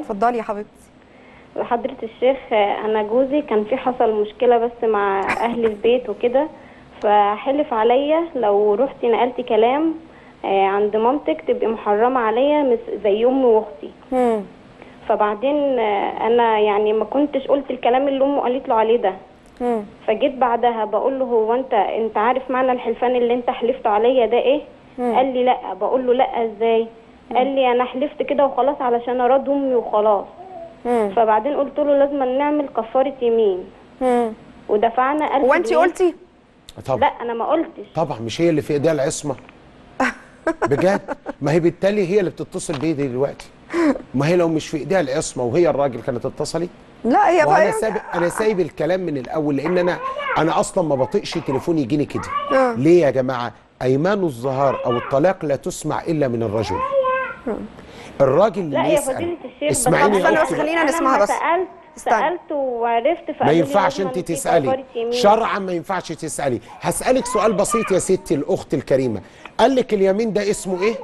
اتفضلي يا حبيبتي حضرة الشيخ آه، أنا جوزي كان في حصل مشكلة بس مع أهل البيت وكده فحلف عليا لو رحتي نقلتي كلام آه، عند مامتك تبقي محرمة عليا مس- زي أمي وأختي مم. فبعدين آه، أنا يعني ما كنتش قلت الكلام اللي أمه قالت له عليه ده مم. فجيت بعدها بقول له هو انت انت عارف معنى الحلفان اللي انت حلفت عليا ده ايه قال لي لا بقول له لا ازاي قال لي انا حلفت كده وخلاص علشان اراد امي وخلاص مم. فبعدين قلت له لازم نعمل كفاره يمين مم. ودفعنا 1000 هو انت جنيه. قلتي لا طبعا انا ما قلتش طبعا مش هي اللي في ايديها العصمه بجد ما هي بالتالي هي اللي بتتصل بيا دي دلوقتي ما هي لو مش في ايديها العصمه وهي الراجل كانت اتصلت لا هي وانا بقى سايب انا سايب الكلام من الاول لان انا انا اصلا ما بطيقش تليفون يجيني كده آه. ليه يا جماعه ايمان الظهار او الطلاق لا تسمع الا من الرجل الراجل اللي لا يا يسال فضيله الشيخ اسمعيني استنى يا بس اختي خلينا أنا نسمعها لما بس. سالت استنى. سالت وعرفت ما فقال لي ينفعش لازم انت في تسالي كفارة يمين. شرعا ما ينفعش تسالي هسالك سؤال بسيط يا ستي الاخت الكريمه قال لك اليمين ده اسمه ايه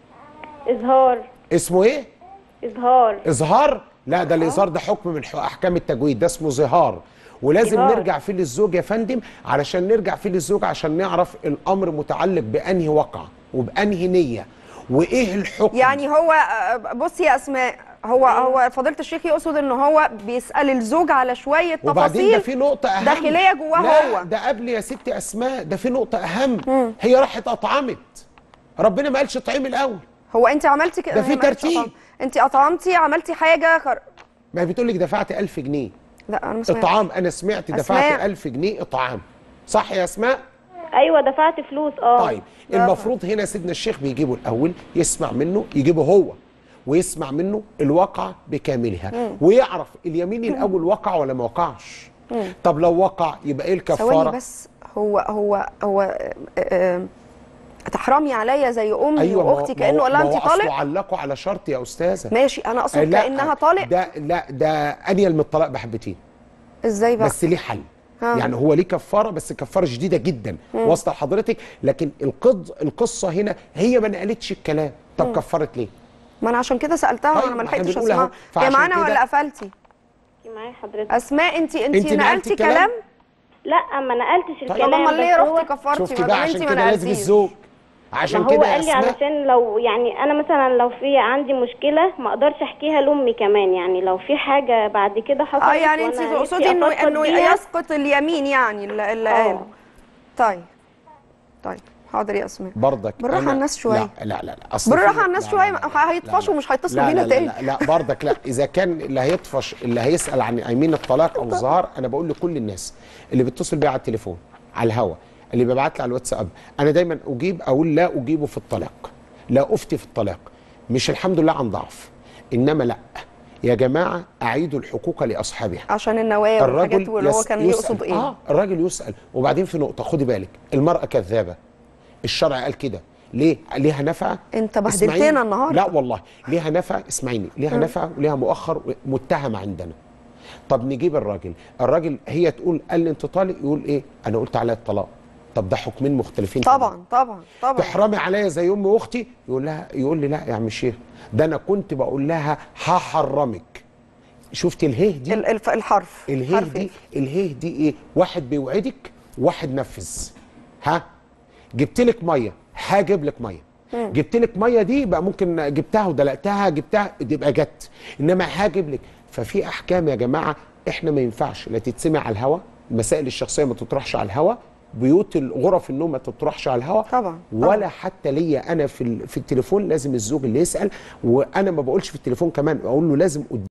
اظهار اسمه ايه اظهار اظهار لا ده الاظهار ده حكم من حق- احكام التجويد ده اسمه ظهار ولازم ظهار. نرجع فيه للزوج يا فندم علشان نرجع فيه للزوج عشان نعرف الامر متعلق بانهي وقع وبانهي نيه وايه الحكم يعني هو آه، بصي يا اسماء هو هو فضيله الشيخ يقصد ان هو بيسال الزوج على شويه وبعدين ده تفاصيل في نقطة أهم داخليه جواه لا هو ده قبل يا ستي أسماء ده في نقطة أهم هي راحت أطعمت ربنا ما قالش اطعمي الأول هو انت عملتي كده ده في هي ما قالتش ترتيب. أطعم. انت اطعمتي عملتي حاجه خر... ما هي بتقول لك دفعت 1000 جنيه لا انا ما سمعتش. إطعام أنا سمعت دفعت أسماء. 1000 جنيه إطعام صح يا أسماء؟ ايوه دفعت فلوس اه طيب المفروض هنا سيدنا الشيخ بيجيبه الأول يسمع منه يجيبه هو ويسمع منه الواقع بكاملها ويعرف اليمين الأول وقع ولا ما وقعش طب لو وقع يبقى إيه ثواني الكفارة؟ بس هو هو هو آه، آه، تحرمي عليا زي امي ما هو- واختي ما كانه هو- قال لها ما هو انت أصله طالق علقوا على شرط يا أستاذة ماشي انا اقصد لا، كانها طالق ده لا ده انيل من الطلاق بحبتين ازاي بقى بس ليه حل ها. يعني هو ليه كفاره بس كفاره شديده جدا واصله لحضرتك لكن القض القصه هنا هي ما نقلتش الكلام طب كفرت ليه ما انا عشان كده سالتها طيب، وانا ما ما احنا لحقتش بنقول أهو. اسمعها هي فعشان معانا كده- ولا قفلتي معايا حضرتك اسماء انت انت انت نقلتي نقلتي كلام؟ كلام لا ما نقلتش طيب. طب الكلام امال ليه بس هو- رحتي كفرتي شفتي ما بقى دام عشان انت ما كده لازم نقلتيش الزوج عشان ما هو كده يا قال لي اسماء علشان لو يعني انا مثلا لو في عندي مشكله ما اقدرش احكيها لامي كمان يعني لو في حاجه بعد كده حصلت اه يعني انت وأنا تقصدي نفسي انه أفضفض انه بيها، يسقط اليمين يعني اللي, اللي آه. قاله طيب طيب حاضر يا اسماء برضك بالراحة أنا- على الناس شوية. لا لا لا, لا. أصل بالراحة في- على الناس لا، شوية، لا، لا، هيطفشوا لا، ومش هيتصلوا لا، بينا لا، تاني. لا لا برضك لا اذا كان اللي هيطفش اللي هيسال عن يمين الطلاق او الظهار انا بقول لكل الناس اللي بيتصل بيا على التليفون على الهوا اللي بيبعت لي على الواتساب انا دايما اجيب اقول لا اجيبه في الطلاق لا افتي في الطلاق مش الحمد لله عن ضعف انما لا يا جماعه اعيدوا الحقوق لاصحابها عشان النوايا والحاجات واللي هو يس- كان يسأل. يقصد ايه اه الراجل يسال وبعدين في نقطه خدي بالك المراه كذابه الشرع قال كده ليه ليها نفع انت اسمعيني. بهدلتنا النهارده لا والله ليها نفع اسمعيني ليها نفع وليها مؤخر متهم عندنا طب نجيب الراجل الراجل هي تقول قال لي انت طالق يقول ايه انا قلت عليها الطلاق طب ده حكمين مختلفين تماماً. طبعا طبعا طبعا تحرمي عليا زي امي واختي يقول لها يقول لي لا يا عم الشيخ ده انا كنت بقول لها هحرمك شفت الهه دي ال- الف- الحرف الهيه حرف دي الهيه دي ايه واحد بيوعدك واحد نفذ ها جبت لك ميه هجيب لك ميه جبت لك ميه دي بقى ممكن جبتها ودلقتها جبتها تبقى جت انما هجيب لك ففي احكام يا جماعه احنا ما ينفعش لا تتسمع على الهوا المسائل الشخصيه ما تطرحش على الهوا بيوت غرف النوم ما تطرحش على الهوا طبعاً، ولا حتى ليا انا في ال- في التليفون لازم الزوج اللي يسال وانا ما بقولش في التليفون كمان اقول له لازم قدام